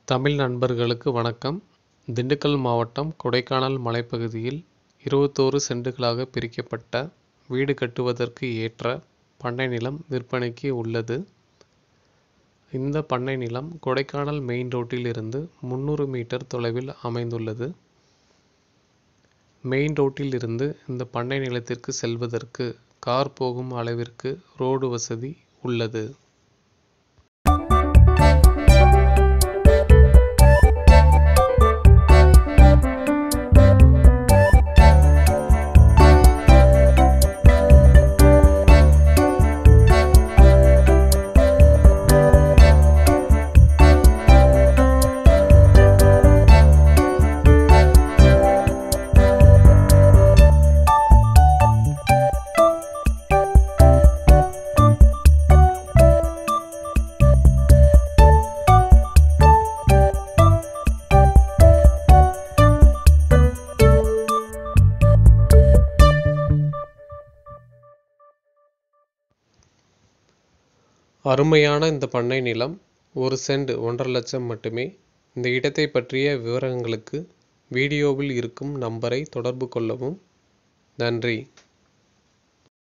தமிழ் நண்பர்களுக்கு வணக்கம் திண்டுக்கல் மாவட்டம் கொடைக்கானல் மலைப்பகுதியில் இருபத்தோரு சென்டுகளாக பிரிக்கப்பட்ட வீடு கட்டுவதற்கு ஏற்ற பண்ணை நிலம் விற்பனைக்கு உள்ளது இந்த பண்ணை நிலம் கொடைக்கானல் மெயின் ரோட்டில் இருந்து முந்நூறு மீட்டர் தொலைவில் அமைந்துள்ளது மெயின் ரோட்டில் இருந்து இந்த பண்ணை நிலத்திற்கு செல்வதற்கு கார் போகும் அளவிற்கு ரோடு வசதி உள்ளது அருமையான இந்த பண்ணை நிலம் ஒரு சென்ட் ஒன்றரை லட்சம் மட்டுமே இந்த இடத்தை பற்றிய விவரங்களுக்கு வீடியோவில் இருக்கும் நம்பரை தொடர்பு கொள்ளவும் நன்றி